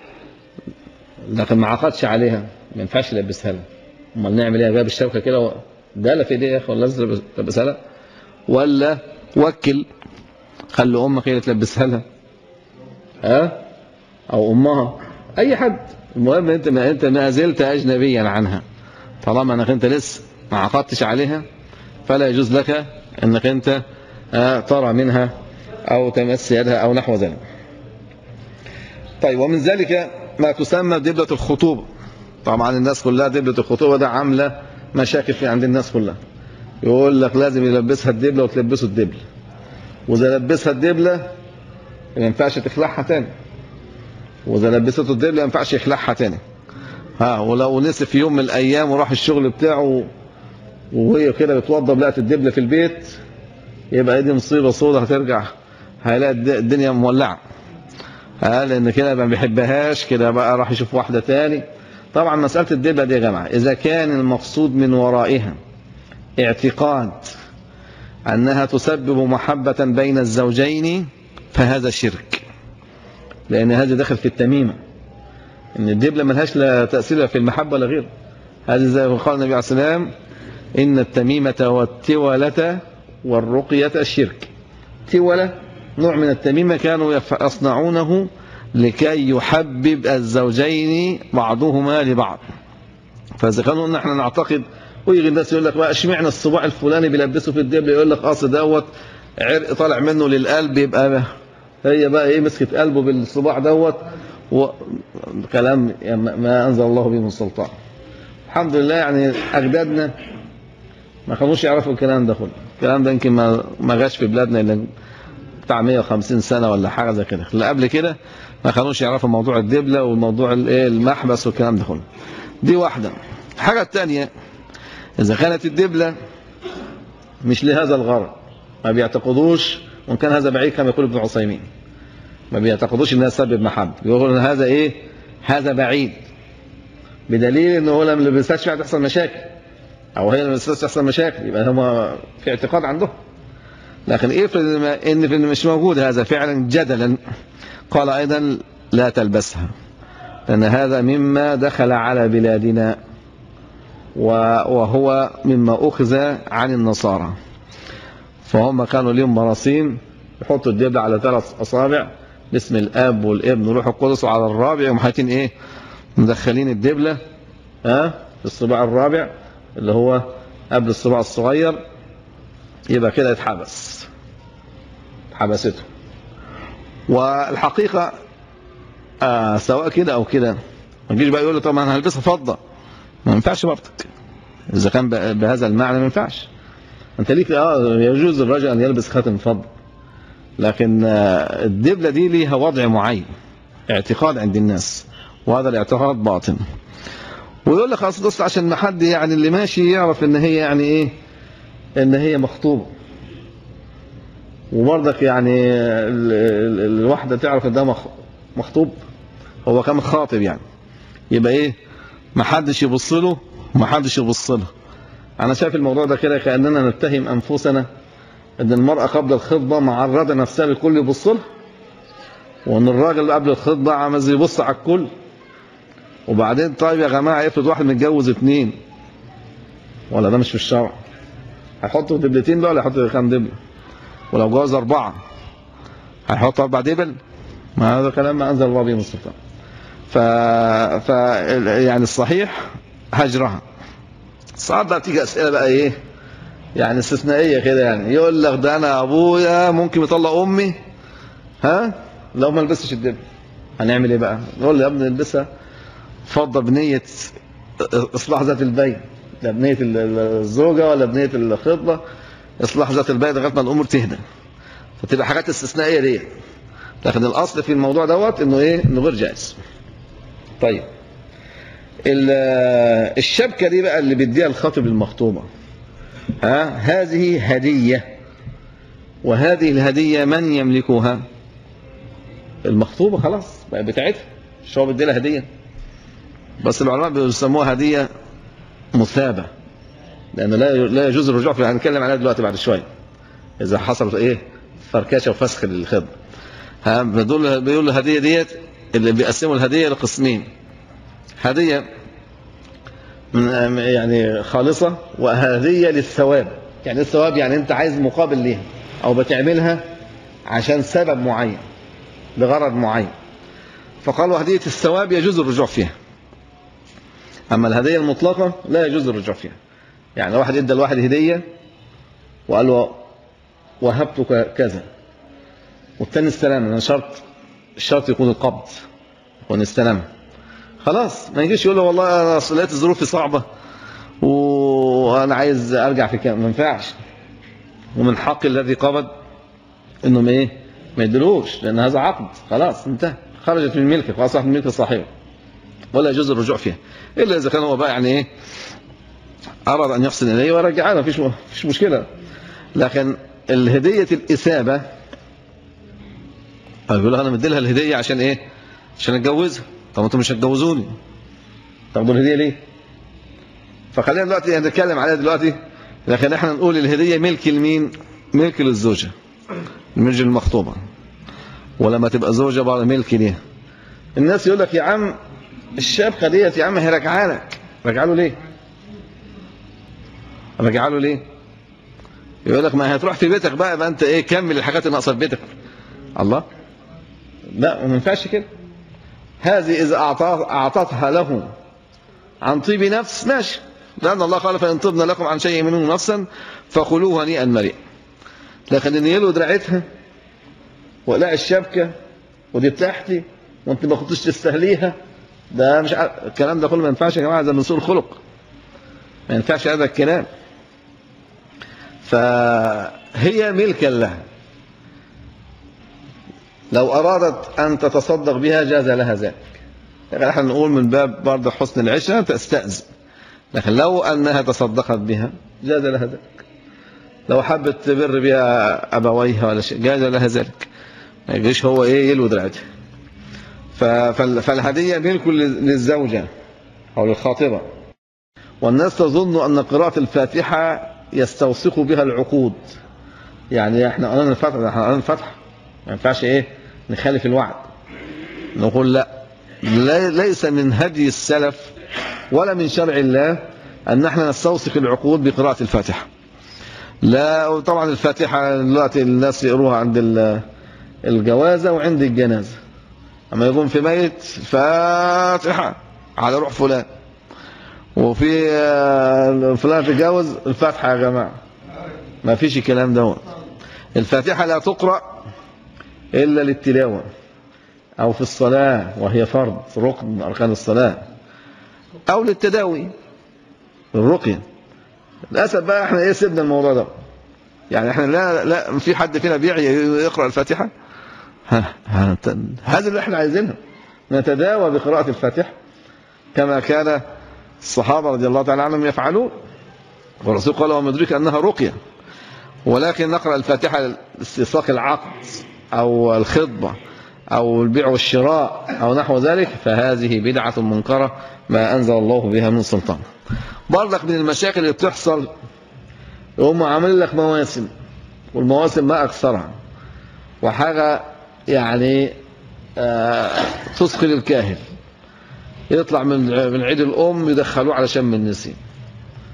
لكن ما عقدش عليها ما ينفعش يلبسها لها امال نعمل ايه جاب الشبكه كده و... ده لا في ايديه يا اخي ولا لازم تلبسها لها ولا وكل خلي امك هي اللي تلبسها لها ها او امها اي حد المهم انت ما انت ما زلت اجنبيا عنها طالما انك انت لسه ما عقدتش عليها فلا يجوز لك انك انت ترى منها او تمس يدها او نحو ذلك طيب ومن ذلك ما تسمى دبلة الخطوبة طبعا الناس كلها دبلة الخطوبة ده عاملة مشاكل في عند الناس كلها يقول لك لازم يلبسها الدبلة وتلبسه الدبلة وإذا لبسها الدبلة ما ينفعش تخلعها تاني وإذا لبسته الدبلة ما ينفعش يخلعها تاني ها ولو نسي في يوم من الأيام وراح الشغل بتاعه وهي كده بتوضب لقت الدبلة في البيت يبقى دي مصيبة سودة هترجع هيلاقي الدنيا مولعة ها لأن كده ما بيحبهاش كده بقى راح يشوف واحدة تاني طبعا مسألة الدبلة دي يا جماعة إذا كان المقصود من ورائها اعتقاد أنها تسبب محبة بين الزوجين فهذا شرك لأن هذا داخل في التميمة إن الدبلة ملهاش لا تأثير في المحبة ولا غيره هذا زي ما قال النبي عليه السلام إن التميمة والتولة والرقية الشرك تولة نوع من التميمة كانوا يصنعونه لكي يحبب الزوجين بعضهما لبعض فإذا كانوا نحن نعتقد ويجي الناس يقول لك بقى اشمعنى الصباع الفلاني بيلبسه في الدبل يقول لك اصل دوت عرق طالع منه للقلب يبقى هي بقى ايه مسكت قلبه بالصباع دوت وكلام ما انزل الله به من سلطان الحمد لله يعني اجدادنا ما كانوش يعرفوا الكلام ده كله الكلام ده يمكن ما ما جاش في بلادنا الا بتاع 150 سنه ولا حاجه زي كده اللي قبل كده ما كانوش يعرفوا موضوع الدبله والموضوع الايه المحبس والكلام ده كله دي واحده الحاجه الثانيه إذا كانت الدبلة مش لهذا الغرض ما بيعتقدوش وإن كان هذا بعيد كما يقول ابن عثيمين ما بيعتقدوش إنها تسبب محبة يقولوا إن هذا إيه هذا بعيد بدليل إنه هو لما لبستش هتحصل مشاكل أو هي لما لبستش تحصل مشاكل يبقى هم في اعتقاد عندهم لكن إيه إن في مش موجود هذا فعلا جدلا قال أيضا لا تلبسها لأن هذا مما دخل على بلادنا وهو مما أخذ عن النصارى فهم كانوا لهم مراسيم يحطوا الدبلة على ثلاث أصابع باسم الآب والابن وروح القدس وعلى الرابع يوم حاطين إيه مدخلين الدبلة ها في الصباع الرابع اللي هو قبل الصباع الصغير يبقى كده اتحبس حبسته والحقيقة آه سواء كده أو كده ما تجيش بقى يقول له طب انا هلبسها فضة ما ينفعش برضك إذا كان بهذا المعنى ما ينفعش أنت ليك آه يجوز الرجل أن يلبس خاتم فضة لكن الدبلة دي ليها وضع معين اعتقاد عند الناس وهذا الاعتقاد باطن ويقول لك اصل بص عشان ما حد يعني اللي ماشي يعرف ان هي يعني ايه ان هي مخطوبه وبرضك يعني الواحده تعرف ان ده مخطوب هو كان خاطب يعني يبقى ايه ما حدش يبص له وما حدش يبص له انا شايف الموضوع ده كده كاننا نتهم انفسنا ان المراه قبل الخطبه معرضه نفسها للكل يبص لها وان الراجل قبل الخطبه عايز يبص على الكل وبعدين طيب يا جماعه افرض واحد متجوز اثنين ولا ده مش في الشرع هيحطوا دبلتين بقى ولا هيحطوا كام دبل ولو جواز أربعة هيحطوا أربع دبل ما هذا كلام ما أنزل الله به من سلطان ف... ف يعني الصحيح هجرها ساعات بقى بتيجي أسئلة بقى إيه يعني استثنائية كده يعني يقول لك ده أنا أبويا ممكن يطلق أمي ها لو ما لبستش الدبل هنعمل إيه بقى نقول له يا ابني البسها فضل بنية إصلاح ذات البين لا بنية الزوجة ولا بنية الخطبة إصلاح ذات البين لغاية ما الأمور تهدى فتبقى حاجات استثنائية دي لكن الأصل في الموضوع دوت إنه إيه إنه غير جائز طيب ال- الشبكة دي بقى اللي بيديها الخاطب للمخطوبة ها هذه هدية وهذه الهدية من يملكها المخطوبة خلاص بقى بتاعتها مش هو بيدي لها هدية بس العلماء بيسموها هدية مثابة لأن لا لا يجوز الرجوع فيها هنتكلم عليها دلوقتي بعد شوية إذا حصل إيه فركشة وفسخ للخدمة ها بيقول بيقول الهدية ديت اللي بيقسموا الهدية لقسمين هدية من- يعني خالصة وهدية للثواب يعني الثواب يعني أنت عايز مقابل ليها أو بتعملها عشان سبب معين لغرض معين فقالوا هدية الثواب يجوز الرجوع فيها أما الهدية المطلقة لا يجوز الرجوع فيها يعني واحد ادى الواحد هدية وقال له وهبتك كذا والتاني استلم أنا شرط الشرط يكون القبض يكون استلم خلاص ما يجيش يقول له والله أنا أصل لقيت ظروفي صعبة وأنا عايز أرجع في كام ما ينفعش ومن حق الذي قبض إنه ما إيه ما يدلوش لأن هذا عقد خلاص انتهى خرجت من ملكك وأصبحت من ملك صاحبه ولا يجوز الرجوع فيها إلا إذا كان هو بقى يعني إيه أراد أن يحسن إليه ورجعها ما فيش فيش مشكلة لكن الهدية الإثابة بيقول لها أنا مدي لها الهدية عشان إيه عشان أتجوزها طب أنتم مش هتجوزوني تاخدوا الهدية ليه فخلينا دلوقتي نتكلم عليها دلوقتي لكن احنا نقول الهدية ملك لمين ملك للزوجة ملك المخطوبة ولما تبقى زوجة بعض ملك ليها الناس يقول لك يا عم الشبكة ديت يا عم هي راجعه لك راجعه له ليه راجعه له ليه يقول لك ما هتروح في بيتك بقى يبقى انت ايه كمل الحاجات اللي ناقصه في بيتك الله لا ما ينفعش كده هذه اذا اعطاه اعطتها له عن طيب نفس ماشي لان الله قال فان طبنا لكم عن شيء منه نفسا فخلوه هنيئا مريئا لكن ان يلو دراعتها ولا الشبكه ودي بتاعتي وانت ما كنتش تستهليها ده مش عارف الكلام ده كله ما ينفعش يا جماعه ده من سوء الخلق ما ينفعش هذا الكلام فهي ملكا لها لو أرادت أن تتصدق بها جاز لها ذلك يعني احنا نقول من باب برضه حسن العشرة تستأذن لكن لو أنها تصدقت بها جاز لها ذلك لو حبت تبر بها أبويها ولا شيء جاز لها ذلك ما يجيش هو إيه يلو دراعتها ف- فال- فالهدية ملك للزوجة أو للخاطبة والناس تظن أن قراءة الفاتحة يستوثق بها العقود يعني احنا قرانا الفتحة احنا قرانا الفتحة ما ينفعش ايه نخالف الوعد نقول لا لا- ليس من هدي السلف ولا من شرع الله أن احنا نستوثق العقود بقراءة الفاتحة لا وطبعا الفاتحة دلوقتي الناس يقروها عند ال- الجوازة وعند الجنازة أما يكون في ميت فاتحة على روح فلان وفي آه، فلان تتجوز الفاتحة يا جماعة ما فيش الكلام دوت الفاتحة لا تقرأ إلا للتلاوة أو في الصلاة وهي فرض ركن من أركان الصلاة أو للتداوي الرقية للأسف بقى احنا ايه سيبنا الموضوع ده يعني احنا لا لا في حد فينا بيعي يقرأ الفاتحة ها ها هذا اللي احنا عايزينه نتداوى بقراءة الفاتحة كما كان الصحابة رضي الله تعالى عنهم يفعلون والرسول قال وما يدرك أنها رقية ولكن نقرأ الفاتحة لاستيثاق العقد أو الخطبة أو البيع والشراء أو نحو ذلك فهذه بدعة منكرة ما أنزل الله بها من سلطان برضك من المشاكل اللي بتحصل هم عاملين لك مواسم والمواسم ما أكثرها وحاجة يعني آه، تثقل الكاهن يطلع من من عيد الأم يدخلوه على شم النسيم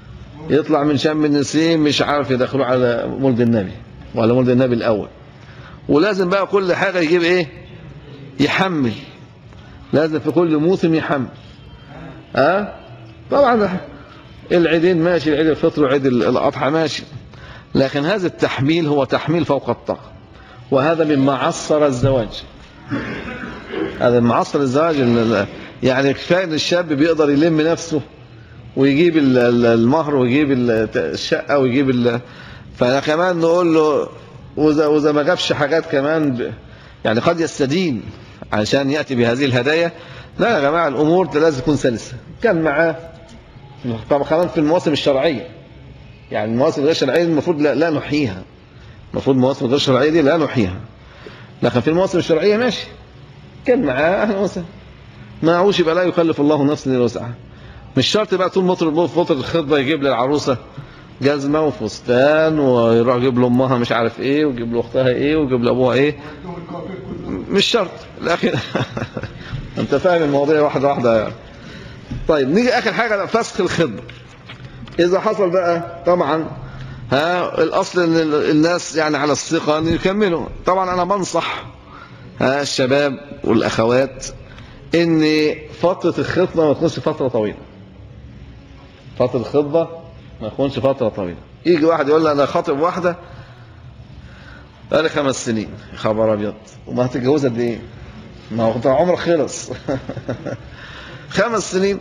يطلع من شم النسيم مش عارف يدخلوه على مولد النبي وعلى مولد النبي الاول ولازم بقى كل حاجه يجيب ايه يحمل لازم في كل موسم يحمل ها أه؟ طبعا العيدين ماشي العيد الفطر وعيد الاضحى ماشي لكن هذا التحميل هو تحميل فوق الطاقه وهذا من معصر الزواج هذا من معصر الزواج يعني كفايه ان الشاب بيقدر يلم نفسه ويجيب المهر ويجيب الشقه ويجيب ال... فكمان نقول له واذا واذا ما جابش حاجات كمان ب... يعني قد يستدين عشان ياتي بهذه الهدايا لا يا جماعه الامور لازم تكون سلسه كان معاه طبعا كمان في المواسم الشرعيه يعني المواسم غير الشرعيه المفروض لا, لا نحييها المفروض المواسم غير الشرعيه دي لا نحييها لكن في المواسم الشرعيه ماشي كان معاه اهلا وسهلا معهوش يبقى لا يكلف الله نفسا الا وسعها مش شرط بقى طول مطر فتره الخطبه يجيب للعروسه جزمه وفستان ويروح يجيب لامها مش عارف ايه ويجيب لاختها ايه ويجيب لابوها ايه مش شرط لكن انت فاهم المواضيع واحده واحده يعني. طيب نيجي اخر حاجه فسخ الخطبه اذا حصل بقى طبعا ها الاصل ان الناس يعني على الثقه ان يكملوا طبعا انا بنصح ها الشباب والاخوات ان فتره الخطبه ما تكونش فتره طويله فتره الخطبه ما تكونش فتره طويله يجي واحد يقول لي انا خاطب واحده بقالي خمس سنين خبر ابيض وما هتتجوزها قد ايه؟ ما هو عمرك خلص خمس سنين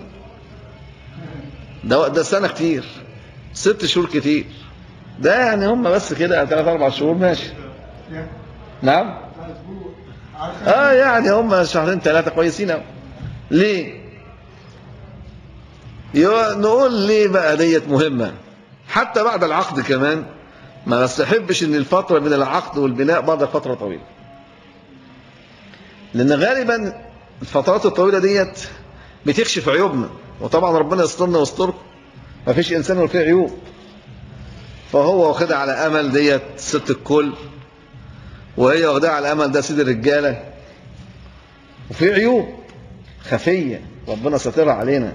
ده ده سنه كتير ست شهور كتير ده يعني هم بس كده ثلاث اربع شهور ماشي نعم اه يعني هم شهرين ثلاثه كويسين قوي ليه نقول ليه بقى ديت مهمه حتى بعد العقد كمان ما نستحبش ان الفتره من العقد والبناء بعد فتره طويله لان غالبا الفترات الطويله ديت بتكشف عيوبنا وطبعا ربنا يسترنا ويستركم ما فيش انسان ولا فيه عيوب فهو واخدها على امل ديت ست الكل وهي واخدها على امل ده سيد الرجاله وفي عيوب خفيه ربنا ساترها علينا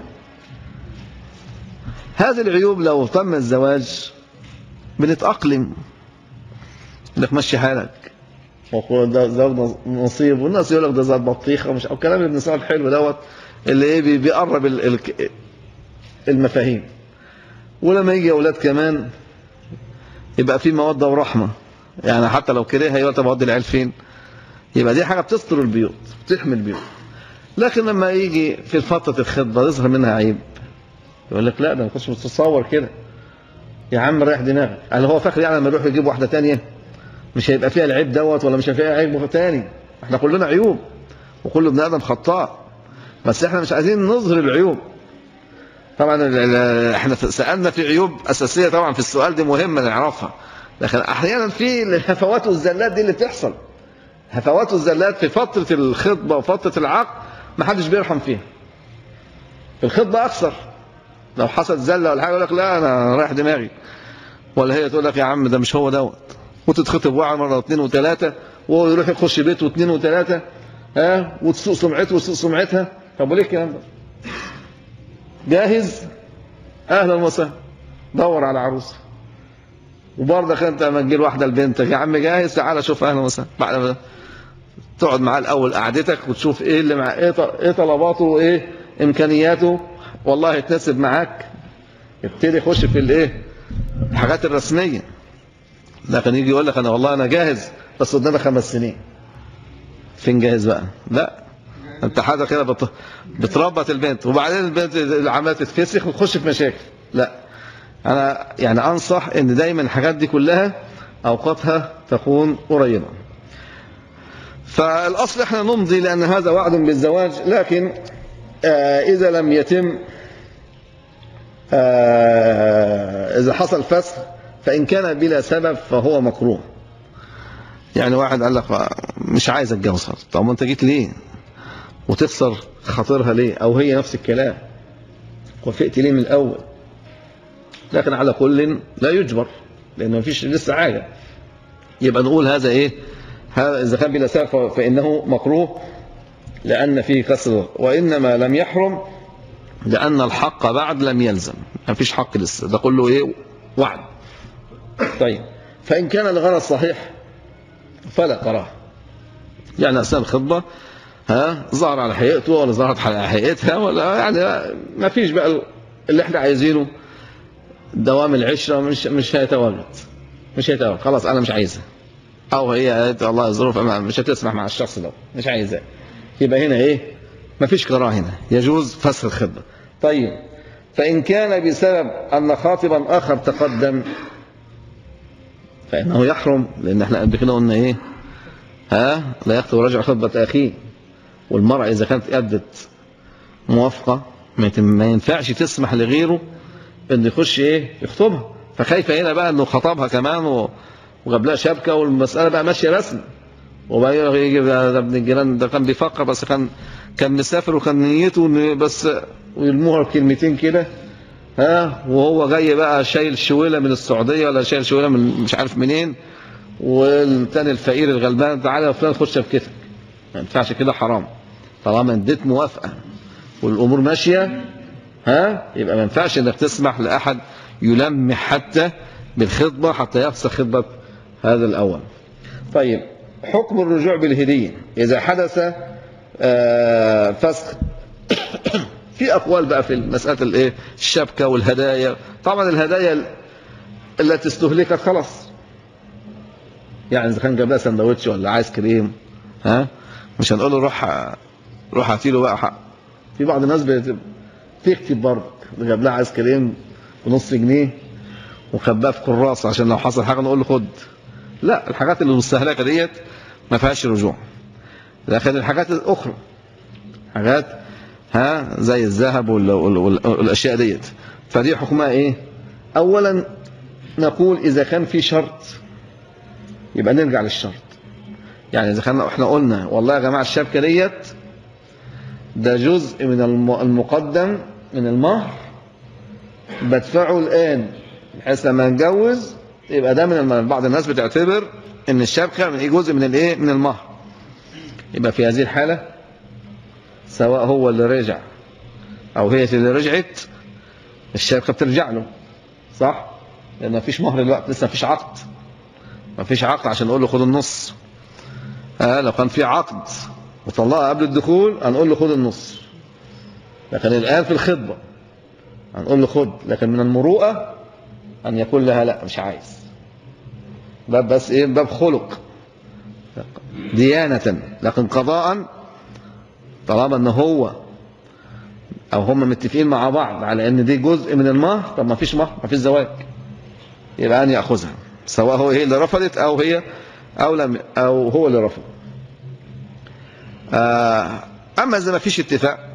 هذه العيوب لو تم الزواج بنتأقلم انك مشي حالك وقول ده زوج نصيب والناس يقول لك ده زاد بطيخه ومش او كلام ابن سعد الحلو دوت اللي ايه بيقرب المفاهيم ولما يجي اولاد كمان يبقى في موده ورحمه يعني حتى لو كرهها يقول طب اودي العيال فين يبقى دي حاجه بتستر البيوت بتحمي البيوت لكن لما يجي في فتره الخطبه يظهر منها عيب يقول لك لا ده ما كنتش متصور كده يا عم ريح دماغك هل هو فاكر يعني لما يروح يجيب واحده تانية مش هيبقى فيها العيب دوت ولا مش هيبقى فيها عيب تاني احنا كلنا عيوب وكل ابن ادم خطاء بس احنا مش عايزين نظهر العيوب طبعا احنا سالنا في عيوب اساسيه طبعا في السؤال دي مهمه نعرفها لكن احيانا في الهفوات والزلات دي اللي بتحصل هفوات والزلات في فتره الخطبه وفتره العقد ما حدش بيرحم فيها في الخطبه اكثر لو حصل زله ولا حاجه يقول لك لا انا رايح دماغي ولا هي تقول لك يا عم ده مش هو دوت وتتخطب واحد مره واثنين وثلاثه وهو يروح يخش بيته واثنين وثلاثه ها وتسوق سمعته وتسوق سمعتها طب وليه الكلام ده؟ جاهز اهلا وسهلا دور على عروسه وبرضك انت لما تجي واحده لبنتك يا عم جاهز تعالى شوف اهلا وسهلا بعد ما تقعد معاه الاول قعدتك وتشوف ايه اللي مع ايه ايه طلباته وايه امكانياته والله يتناسب معاك ابتدي يخش في الايه الحاجات الرسميه لكن يجي يقول لك انا والله انا جاهز بس قدامي خمس سنين فين جاهز بقى لا انت حاجه كده بت... بتربط البنت وبعدين البنت عماله تتفسخ وتخش في مشاكل لا انا يعني انصح ان دايما الحاجات دي كلها اوقاتها تكون قريبه فالاصل احنا نمضي لان هذا وعد بالزواج لكن آه اذا لم يتم آه اذا حصل فسخ فان كان بلا سبب فهو مكروه يعني واحد قال لك مش عايز اتجوز طب ما انت جيت ليه وتخسر خاطرها ليه او هي نفس الكلام وافقت ليه من الاول لكن على كل لا يجبر لان ما فيش لسه حاجه يبقى نقول هذا ايه هذا اذا كان بلا سبب فانه مكروه لان فيه كسر وانما لم يحرم لأن الحق بعد لم يلزم ما فيش حق لسه ده كله إيه وعد طيب فإن كان الغرض صحيح فلا كراهه يعني أثناء الخطبة ها ظهر على حقيقته ولا ظهرت على حقيقتها ولا يعني ما فيش بقى اللي احنا عايزينه دوام العشرة مش مش هيتواجد مش هيتواجد خلاص أنا مش عايزها أو هي قالت الله الظروف مش هتسمح مع الشخص ده مش عايزاه يبقى هنا إيه ما فيش كراهه هنا يجوز فسخ الخطبة طيب فإن كان بسبب أن خاطبا آخر تقدم فإنه يحرم لأن احنا قبل كده قلنا إيه ها لا يخطب رجع خطبة أخيه والمرأة إذا كانت أدت موافقة ما ينفعش تسمح لغيره إنه يخش إيه يخطبها فخايفة هنا بقى إنه خطبها كمان و... وجاب لها شبكة والمسألة بقى ماشية رسمي وبقى يجي ده ابن الجيران ده كان بيفكر بس كان كان مسافر وكان نيته إنه بس ويلموها بكلمتين كده ها وهو جاي بقى شايل شويلة من السعودية ولا شايل شويلة من مش عارف منين والتاني الفقير الغلبان تعالى يا فلان خش شبكتك ما ينفعش كده حرام طالما اديت موافقة والأمور ماشية ها يبقى ما ينفعش انك تسمح لأحد يلمح حتى بالخطبة حتى يفسخ خطبة هذا الأول طيب حكم الرجوع بالهدية إذا حدث آه، فسخ في أقوال بقى في مسألة الايه الشبكة والهدايا طبعا الهدايا التي استهلكت خلاص يعني إذا كان جاب لها سندوتش ولا عايز كريم ها مش هنقول له روح روح هاتي له بقى حق في بعض الناس بتكتب برضه جاب لها عايز كريم بنص جنيه وخباه في كراسه عشان لو حصل حاجه نقول له خد لا الحاجات اللي مستهلكه ديت ما فيهاش رجوع لكن الحاجات الاخرى حاجات ها زي الذهب وال- وال- وال- والاشياء ديت فدي حكمها ايه اولا نقول اذا كان في شرط يبقى نرجع للشرط يعني اذا كان احنا قلنا والله يا جماعه الشبكه ديت ده جزء من الم- المقدم من المهر بدفعه الان بحيث لما نتجوز يبقى ده من الم- بعض الناس بتعتبر ان الشبكه من جزء من الايه من المهر يبقى في هذه الحاله سواء هو اللي رجع او هي اللي رجعت الشبكه بترجع له صح لان مفيش مهر دلوقتي لسه مفيش عقد مفيش عقد عشان نقول له خد النص آه لو كان في عقد وطلقها قبل الدخول هنقول له خد النص لكن الآن في الخطبة هنقول له خد لكن من المروءة أن يقول لها لا مش عايز باب بس إيه باب خلق ديانة لكن قضاء طالما أن هو أو هم متفقين مع بعض على أن دي جزء من المهر طب ما فيش مهر ما فيش زواج يبقى أن يأخذها سواء هو هي اللي رفضت أو هي أو, لم أو هو اللي رفض آه، أما إذا ما فيش اتفاق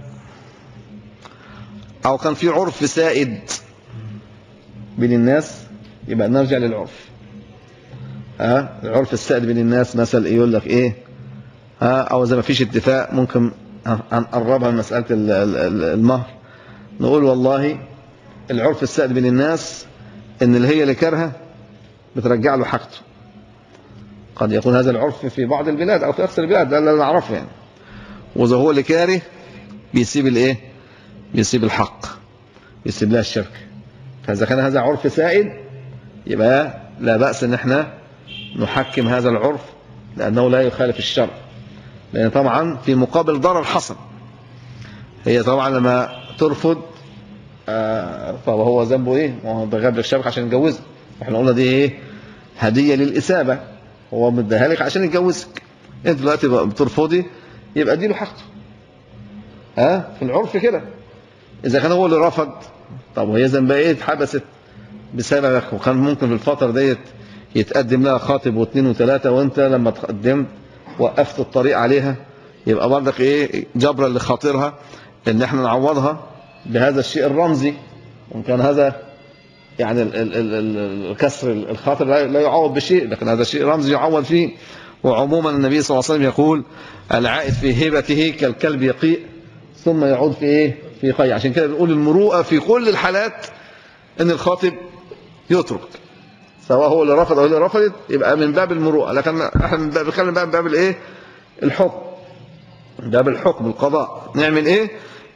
أو كان في عرف سائد بين الناس يبقى نرجع للعرف ها العرف السائد بين الناس مثلا يقول لك إيه ها أو إذا ما فيش اتفاق ممكن هنقربها من مسألة ال- ال- ال- المهر نقول والله العرف السائد بين الناس إن اللي هي اللي كارهه بترجع له حاجته قد يكون هذا العرف في بعض البلاد أو في أكثر البلاد ده اللي نعرفه يعني وإذا هو اللي كاره بيسيب الإيه بيسيب الحق يسيب لها الشركة فإذا كان هذا عرف سائد يبقى لا بأس إن احنا نحكم هذا العرف لأنه لا يخالف الشرع لأن طبعا في مقابل ضرر حصل هي طبعا لما ترفض آه طب هو ذنبه ايه؟ ما هو بغاب لك الشبكة عشان يتجوزك احنا قلنا دي ايه؟ هدية للإسابة هو مديها لك عشان يتجوزك انت دلوقتي بقى بترفضي يبقى اديله حقه ها في العرف كده اذا كان هو اللي رفض طب وهي ذنبها ايه اتحبست بسببك وكان ممكن في الفتره ديت يتقدم لها خاطب واثنين وثلاثه وانت لما تقدمت وقفت الطريق عليها يبقى برضك ايه جبرا لخاطرها ان احنا نعوضها بهذا الشيء الرمزي وان كان هذا يعني ال ال ال ال الكسر الخاطر لا لا يعوض بشيء لكن هذا شيء رمزي يعوض فيه وعموما النبي صلى الله عليه وسلم يقول العائد في هبته كالكلب يقيء ثم يعود في ايه في قيء عشان كده بنقول المروءه في كل الحالات ان الخاطب يترك سواء هو اللي رفض او اللي رفضت يبقى من باب المروءه لكن احنا من باب- بنتكلم بقى من باب الايه الحكم باب الحكم القضاء نعمل ايه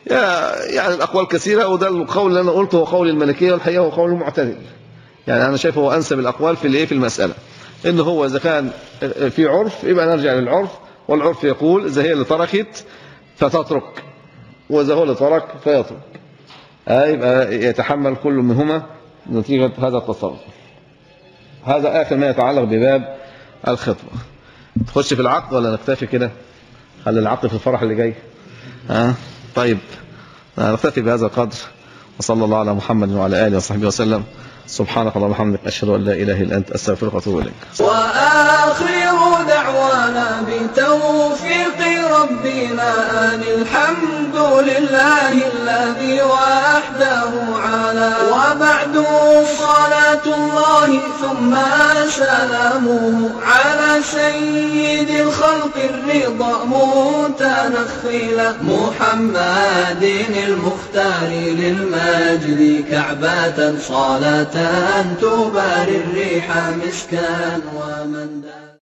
يا- يعني الأقوال كثيرة وده القول اللي أنا قلته هو قول الملكية والحقيقة هو قول المعتدل يعني أنا شايف هو أنسب الأقوال في الإيه في المسألة إن هو إذا كان في عرف يبقى نرجع للعرف والعرف يقول إذا هي اللي تركت فتترك وإذا هو اللي ترك فيترك آه، يبقى يتحمل كل منهما نتيجة هذا التصرف هذا آخر ما يتعلق بباب الخطبة تخش في العقد ولا نكتفي كده خلي العقد في الفرح اللي جاي ها طيب نكتفي بهذا القدر وصلى الله على محمد وعلى آله وصحبه وسلم سبحانك اللهم وبحمدك أشهد أن لا إله إلا أنت أستغفرك وأتوب إليك وآخر دعوانا بتوفيق ربنا أن الحمد لله الذي وحده على وبعد صلاة الله ثم سلامه على سيد الخلق الرضا متنخلا محمد المختار للمجد كعبة صلاة تباري الريح مسكا ومن دان